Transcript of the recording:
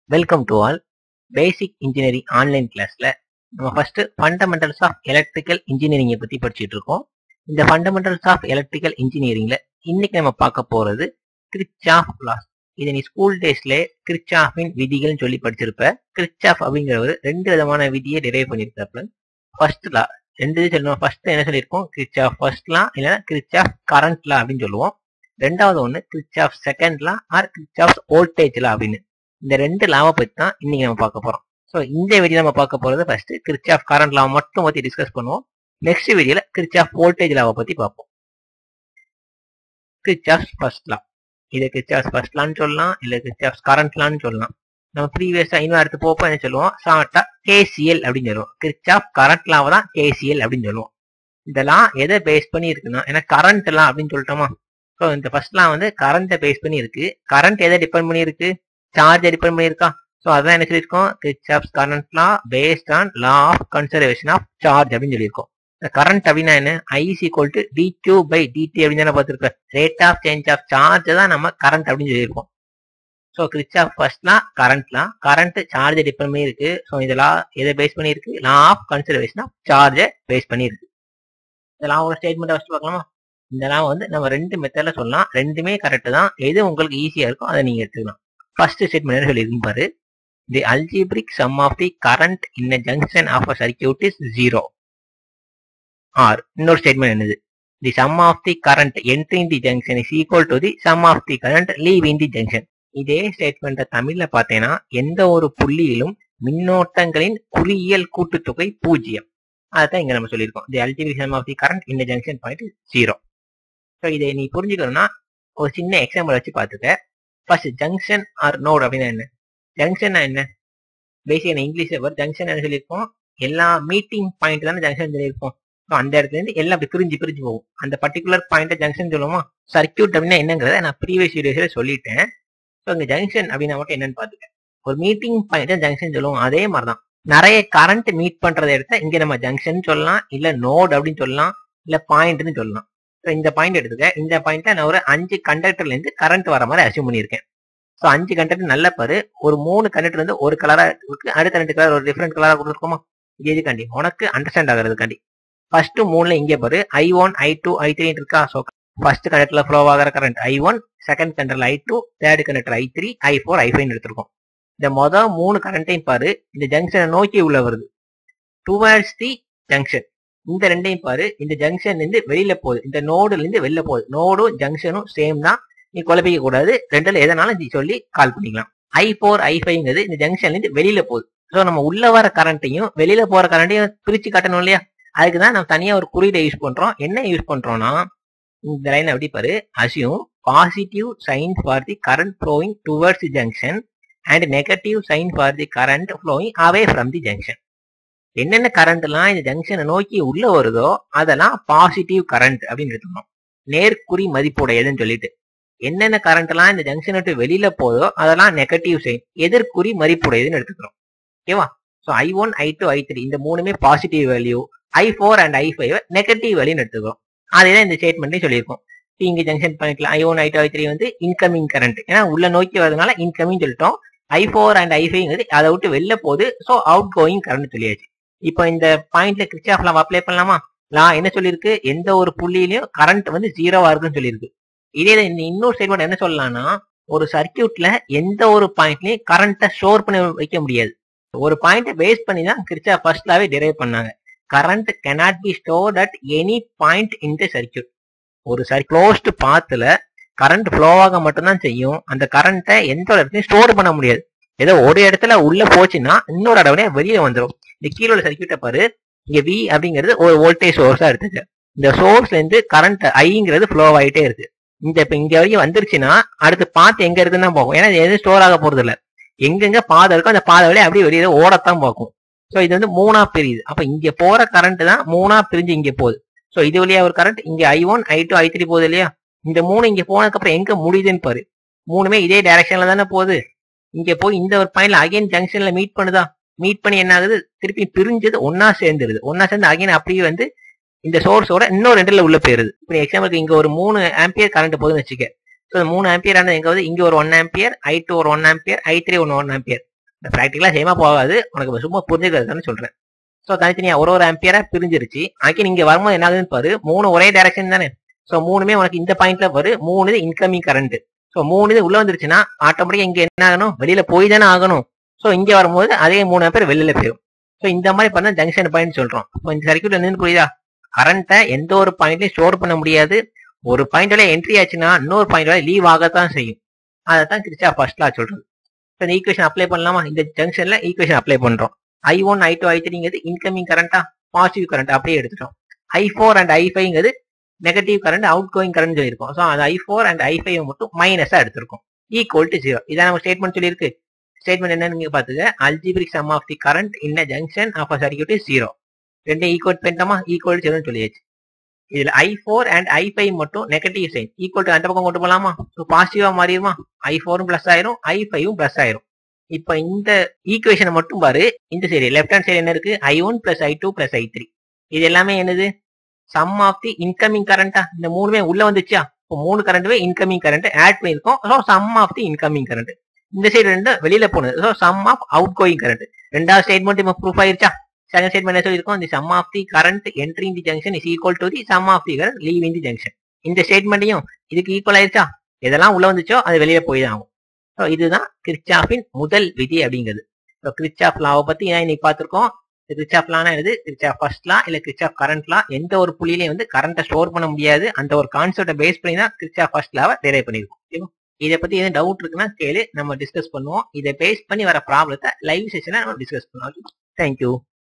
welcome to all basic engineering online கிளாஸ்ல நம்ம first fundamentals of electrical இன்ஜினியரிங்கை பத்தி படிச்சுட்டு இருக்கோம் இந்த ஃபண்டமெண்டல்ஸ் ஆஃப் எலக்ட்ரிக்கல் இன்ஜினியரிங்ல இன்னைக்கு நம்ம பார்க்க போறது கிரிச்சாஃப் லாஸ் இதை நீ ஸ்கூல் டேஸ்ல கிரிச்சாஃபின் விதிகள்னு சொல்லி படிச்சிருப்ப கிரிச்சாஃப் அப்படிங்கிறவர் ரெண்டு விதமான விதியை டிரைவ் பண்ணியிருக்காப்ல ஃபர்ஸ்ட் லா ரெண்டு இது சொல்லணும் ஃபர்ஸ்ட் என்ன சொல்லியிருக்கோம் கிரிச்சாஃப் ஃபர்ஸ்ட் லா இல்லைன்னா கிரிச்சாஃப் கரண்ட் லா அப்படின்னு சொல்லுவோம் ரெண்டாவது ஒன்று Kirchhoff second law or Kirchhoff voltage law அப்படின்னு இந்த ரெண்டு லாவை பத்தி தான் இன்னைக்கு நம்ம பார்க்க போறோம் ஸோ இந்த வீடியோ நம்ம பார்க்க போறது ஃபர்ஸ்ட் கிரிச்சாஃப் கரண்ட் லாவை மட்டும் பத்தி டிஸ்கஸ் பண்ணுவோம் நெக்ஸ்ட் வீடியோல கிரிச்சாஃப் வோல்டேஜ் லாவை பத்தி பார்ப்போம் கிரிச்சாஃப் ஃபர்ஸ்ட் லா இது கிரிச்சாஃப் ஃபர்ஸ்ட் லான்னு சொல்லலாம் இல்ல கிரிச்சாஃப் கரண்ட் லான்னு சொல்லலாம் நம்ம ப்ரீவியஸா இன்னும் அடுத்து போப்போ என்ன சொல்லுவோம் ஷார்ட்டா கேசிஎல் அப்படின்னு சொல்லுவோம் கிரிச்சாஃப் கரண்ட் லாவை தான் கேசிஎல் அப்படின்னு சொல்லுவோம் இதெல்லாம் எதை பேஸ் பண்ணி இருக்குன்னா ஏன்னா கரண்ட் லா அப்படின்னு சொல்லிட்டோமா ஸோ இந்த ஃபர்ஸ்ட் லா வந்து கரண்ட்டை பேஸ் பண்ணி இருக்கு கரண்ட் எதை டிபெண்ட் பண்ணி இருக்கு சார்ஜ் டிபெண்ட் பண்ணியிருக்கா ஸோ அதான் என்ன சொல்லியிருக்கோம் Kirchhoff's current law based on law of conservation of charge அப்படின்னு சொல்லியிருக்கோம் கரண்ட் அப்படின்னா என்ன is equal to d q by dt அப்படின்னு தானே பார்த்துருக்கோம் rate of change of charge தான் நம்ம கரண்ட் அப்படின்னு சொல்லியிருக்கோம் so Kirchhoff first law current law current charge depend பண்ணி இருக்கு ஸோ இதெல்லாம் எதை பேஸ் பண்ணியிருக்கு லா ஆஃப் கன்சர்வேஷன் ஆஃப் சார்ஜை பேஸ் பண்ணியிருக்கு இதெல்லாம் ஒரு ஸ்டேட்மெண்ட் ஃபஸ்ட் பார்க்கலாமா இதெல்லாம் வந்து நம்ம ரெண்டு மெத்தட்ல சொல்லலாம் ரெண்டுமே கரெக்ட் தான் எது உங்களுக்கு ஈஸியா இருக்கோ அதை நீங்க எடுத்துக்கலாம் ஃபர்ஸ்ட் ஸ்டேட்மெண்ட் என்ன சொல்லியிருக்கும் பாரு the algebraic sum of the current in a junction of a circuit is zero or இன்னொரு ஸ்டேட்மெண்ட் என்னது the sum of the current entering the junction is equal to the sum of the current leaving the junction இதே ஸ்டேட்மெண்ட்டை தமிழ்ல பார்த்தேன்னா எந்த ஒரு புள்ளியிலும் மின்னோட்டங்களின் குறியியல் கூட்டுத்தொகை பூஜ்ஜியம் அதான் இங்க நம்ம சொல்லியிருக்கோம் the algebraic sum of the current in junction point zero so இதை நீ புரிஞ்சுக்கணும்னா ஒரு சின்ன எக்ஸாம்பிள் வச்சு பார்த்துக்க ஃபர்ஸ்ட் ஜங்ஷன் ஆர் நோட் அப்படின்னா என்ன ஜங்ஷன் என்ன பேசிக் என்ன இங்கிலீஷ்ல வரும் ஜங்ஷன் என்ன சொல்லியிருக்கோம் எல்லா மீட்டிங் பாயிண்ட் தானே ஜங்ஷன் சொல்லியிருக்கோம் ஸோ அந்த இடத்துல இருந்து எல்லாம் அப்படி பிரிஞ்சு பிரிஞ்சு போகும் அந்த பர்டிகுலர் பாயிண்ட் ஜங்ஷன் சொல்லுவோமா சர்க்கியூட் அப்படின்னா என்னங்கிறத நான் ப்ரீவியஸ் வீடியோஸ்ல சொல்லிட்டேன் ஸோ இந்த ஜங்ஷன் அப்படின்னா மட்டும் என்னன்னு பாத்துக்க ஒரு மீட்டிங் பாயிண்ட் ஜங்ஷன் சொல்லுவோம் அதே மாதிரி தான் நிறைய கரண்ட் மீட் பண்றத எடுத்தா இங்க நம்ம ஜங்ஷன் சொல்லலாம் இல்ல நோட் அப்படின்னு சொல்லலாம் இல்ல பாயிண்ட்னு சொல்லலாம் ஸோ இந்த பாயிண்ட் எடுத்துக்க இந்த பாயிண்ட்ல நான் ஒரு அஞ்சு கண்டக்டர்ல இருந்து கரண்ட் வர மாதிரி அசியூம் பண்ணியிருக்கேன் ஸோ அஞ்சு கண்டக்டர் நல்ல பாரு ஒரு மூணு கண்டக்டர் வந்து ஒரு கலரா இருக்கு அடுத்த ரெண்டு கலர் ஒரு டிஃப்ரெண்ட் கலரா கொடுத்துருக்கோமா இது எதுக்காண்டி உனக்கு அண்டர்ஸ்டாண்ட் ஆகிறதுக்காண்டி ஃபர்ஸ்ட் மூணுல இங்கே பாரு I one I two I three இருக்கா ஸோ ஃபர்ஸ்ட் கண்டக்டர்ல ஃப்ளோ ஆகிற கரண்ட் ஐ ஒன் செகண்ட் கண்டக்டர்ல I two third conductor I three I four I five எடுத்திருக்கோம் இந்த மொதல் மூணு கரண்ட்டையும் பாரு இந்த ஜங்ஷனை நோக்கி உள்ள வருது டுவர்ட்ஸ் தி ஜங்ஷன் இந்த ரெண்டையும் பாரு இந்த ஜங்ஷன்ல இருந்து வெளியில போகுது இந்த நோடுல இருந்து வெளில போகுது நோடும் ஜங்ஷனும் சேம் தான் நீ குழப்பிக்க கூடாது ரெண்டுல எதனாலும் நீ சொல்லி கால் பண்ணிக்கலாம் ஐ ஃபோர் ஐ ஃபைவ்ங்கிறது இந்த ஜங்ஷன்ல இருந்து வெளியில போகுது ஸோ நம்ம உள்ள வர கரண்ட்டையும் வெளியில போற கரண்ட்டையும் பிரிச்சு காட்டணும் இல்லையா அதுக்கு தான் நம்ம தனியா ஒரு குறியீடை யூஸ் பண்றோம் என்ன யூஸ் பண்றோம்னா இந்த லைன் எப்படி பாரு assume positive sign for the current flowing towards the junction and negative sign for the current flowing away from the junction என்னென்ன கரண்ட்லாம் இந்த ஜங்ஷனை நோக்கி உள்ள வருதோ அதெல்லாம் பாசிட்டிவ் கரண்ட் அப்படின்னு எடுத்துக்கணும் நேர்குறி மதிப்புடையதுன்னு சொல்லிட்டு என்னென்ன கரண்ட்லாம் இந்த ஜங்ஷன் விட்டு வெளியில போதோ அதெல்லாம் நெகட்டிவ் சைன் எதிர்குறி மதிப்புடையதுன்னு எடுத்துக்கிறோம் ஓகேவா so I one I two I three இந்த மூணுமே positive value I four and I five negative வேல்யூன்னு எடுத்துக்கிறோம் அதே இந்த ஸ்டேட்மெண்ட்லையும் சொல்லியிருக்கோம் இங்க ஜங்ஷன் பாயிண்ட்ல I one I two I three வந்து இன்கமிங் கரண்ட் ஏன்னா உள்ள நோக்கி வரதுனால இன்கமிங் சொல்லிட்டோம் ஐ ஃபோர் அண்ட் ஐ ஃபைவ்ங்கிறது அதை விட்டு வெளில போகுது ஸோ அவுட் கோயிங் கரண்ட் சொல்லியாச்சு இப்போ இந்த பாயிண்ட்ல கிரிச்சாஃப் லா அப்ளை பண்ணலாமா லா என்ன சொல்லியிருக்கு எந்த ஒரு புள்ளியிலையும் கரண்ட் வந்து ஜீரோவா இருக்குன்னு சொல்லியிருக்கு இதே இன்னொரு ஸ்டேட்மெண்ட் என்ன சொல்லலாம்னா ஒரு சர்க்கியூட்ல எந்த ஒரு பாயிண்ட்லயும் கரண்ட்டை ஸ்டோர் பண்ணி வைக்க முடியாது ஒரு பாயிண்ட்டை பேஸ் பண்ணி தான் கிரிச்சா ஃபர்ஸ்ட்லாவே டிரைவ் பண்ணாங்க current cannot be stored at any point in the circuit ஒரு சர் க்ளோஸ்டு பாத்துல கரண்ட் ஃப்ளோ ஆக மட்டும்தான் செய்யும் அந்த கரண்ட்டை எந்த ஒரு இடத்துலையும் ஸ்டோர் பண்ண முடியாது ஏதோ ஒரு இடத்துல உள்ள போச்சுன்னா இன்னொரு இடத்துல வெளியே வந்துடும் இந்த கீழே உள்ள சர்க்கியூட்டை பாரு இங்க வி அப்படிங்கிறது ஒரு வோல்டேஜ் சோர்ஸா எடுத்துக்க இந்த சோர்ஸ்ல இருந்து கரண்ட் ஐங்கிறது ஃப்ளோ ஆகிட்டே இருக்கு இந்த இப்ப இங்க வரைக்கும் வந்துருச்சுன்னா அடுத்து பாத்து எங்க இருக்குன்னு தான் போகும் ஏன்னா இது எதுவும் ஸ்டோர் ஆக போறது இல்ல எங்கெங்க பாதை இருக்கோ அந்த பாதை வழியா அப்படியே வெளியே ஓடத்தான் பார்க்கும் ஸோ இது வந்து மூணா பிரியுது அப்ப இங்க போற கரண்ட் தான் மூணா பிரிஞ்சு இங்க போகுது ஸோ இது வழியா ஒரு கரண்ட் இங்க I one I two I three போகுது இல்லையா இந்த மூணு இங்க போனதுக்கு அப்புறம் எங்க முடியுதுன்னு பாரு மூணுமே இதே டைரக்ஷன்ல தானே போகுது இங்க போய் இந்த ஒரு பாயிண்ட்ல அகைன் ஜங்ஷன்ல மீட் பண்ணுதா மீட் பண்ணி என்ன ஆகுது திருப்பி பிரிஞ்சது ஒன்னா சேர்ந்துருது ஒன்னா சேர்ந்து அகைன் அப்படியே வந்து இந்த சோர்ஸோட இன்னொரு ரெண்டுல உள்ள போயிருது இப்போ எக்ஸாம்பிளுக்கு இங்க ஒரு மூணு ஆம்பியர் கரண்ட் போகுதுன்னு வச்சுக்க ஸோ மூணு ஆம்பியர் ஆனது எங்க வந்து இங்க ஒரு ஒன் ஆம்பியர் ஐ டூ ஒரு one ampere I three one one ampere இந்த ப்ராக்டிக்கலா சேமா போகாது உனக்கு சும்மா புரிஞ்சுக்கிறதுன்னு சொல்றேன் ஸோ தனித்தனியா ஒரு ஒரு ஆம்பியரா பிரிஞ்சிருச்சு அதுக்கு நீங்க வரும்போது என்ன ஆகுதுன்னு பாரு மூணு ஒரே டைரக்ஷன் தானே ஸோ மூணுமே உனக்கு இந்த பாயிண்ட்ல வரு மூணு இது இன்கமிங் கரண்ட் ஸோ மூணு இது உள்ள வந்துருச்சுன்னா ஆட்டோமேட்டிக்கா இங்க என்ன ஆகணும் வெளியில போய் தானே ஆகணும் ஸோ இங்க வரும்போது அதே மூணு பேர் வெளியில போயிடும் ஸோ இந்த மாதிரி பண்ண ஜங்ஷன் பாயிண்ட் சொல்றோம் இப்போ இந்த சர்க்கியூட் என்னன்னு புரியுதா கரண்ட்டை எந்த ஒரு பாயிண்ட்லயும் ஸ்டோர் பண்ண முடியாது ஒரு பாயிண்ட்ல என்ட்ரி ஆச்சுன்னா இன்னொரு பாயிண்ட்ல லீவ் ஆகத்தான் செய்யும் அதை தான் கிரிச்சா ஃபர்ஸ்ட் லா சொல்றது இப்போ இந்த ஈக்குவேஷன் அப்ளை பண்ணலாமா இந்த ஜங்ஷன்ல ஈக்குவேஷன் அப்ளை பண்றோம் I one I two I த்ரீங்கிறது இன்கமிங் கரண்டா பாசிட்டிவ் கரண்ட் அப்படியே எடுத்துட்டோம் ஐ ஃபோர் அண்ட் ஐ ஃபைவ்ங்கிறது negative current outgoing current சொல்லியிருக்கோம் ஸோ அந்த I four and I five மட்டும் மைனஸா எடுத்திருக்கோம் ஈக்குவல் டு ஜீரோ இதான் நம்ம ஸ்டேட்மெண்ட் சொல்லியிருக்கு ஸ்டேட்மெண்ட் என்னன்னு நீங்க பாத்துக்க algebraic sum of the current in junction of a circuit is zero ரெண்டும் ஈக்குவல் பண்ணிட்டோமா ஈக்குவல் ஜீரோன்னு சொல்லியாச்சு இதுல I four and I five மட்டும் நெகட்டிவ் சைன் ஈக்குவல் டு அந்த பக்கம் கொண்டு போலாமா ஸோ பாசிட்டிவா மாறிடுமா ஐ ஃபோரும் பிளஸ் ஆயிரும் ஐ ஃபைவும் பிளஸ் ஆயிரும் இப்போ இந்த ஈக்குவேஷனை மட்டும் பாரு இந்த சைடு லெஃப்ட் ஹேண்ட் சைடு என்ன இருக்கு I one plus I two plus I three இது எல்லாமே என்னது சம் ஆஃப் தி இன்கமிங் கரண்டா இந்த மூணுமே உள்ள வந்துச்சா இப்போ மூணு கரண்ட்டுமே இன்கமிங் கரண்ட் ஆட் பண்ணியிருக்கோம் so sum of the incoming current இந்த சைடு ரெண்டு வெளியில போனது so sum of outgoing current ரெண்டாவது ஸ்டேட்மெண்ட் இப்போ ப்ரூஃப் ஆயிருச்சா செகண்ட் ஸ்டேட்மெண்ட் என்ன சொல்லியிருக்கோம் the sum of the current entry in the junction is equal to the sum of the current leaving the junction இந்த ஸ்டேட்மெண்ட்டையும் இதுக்கு equal ஆயிருச்சா எதெல்லாம் உள்ள வந்துச்சோ அது வெளியில போய் தான் ஆகும் ஸோ இதுதான் கிரிச்சாஃபின் முதல் விதி அப்படிங்கிறது ஸோ கிரிச்சாஃப் லாவை பத்தி ஏன் இன்னைக்கு பார்த்திருக்கோம் கிரிச்சாஃப் லானா என்னது கிரிச்சாஃப் ஃபர்ஸ்ட் லா இல்ல கிரிச்சாஃப் கரண்ட் லா எந்த ஒரு புள்ளியிலையும் வந்து கரண்ட்டை ஸ்டோர் பண்ண முடியாது அந்த ஒரு கான்செப்டை பேஸ் பண்ணி தான் கிரிச்சாஃப் ஃபர்ஸ்ட் லாவை டெரைவ் பண்ணிருக்கோம் ஓகேவா இதை பத்தி எதுவும் டவுட் இருக்குன்னா கேளு நம்ம டிஸ்கஸ் பண்ணுவோம் இதை பேஸ் பண்ணி வர ப்ராப்ளத்தை லைவ் செஷன்ல நம்ம டிஸ்கஸ் பண்ணுவோம் தேங்க்யூ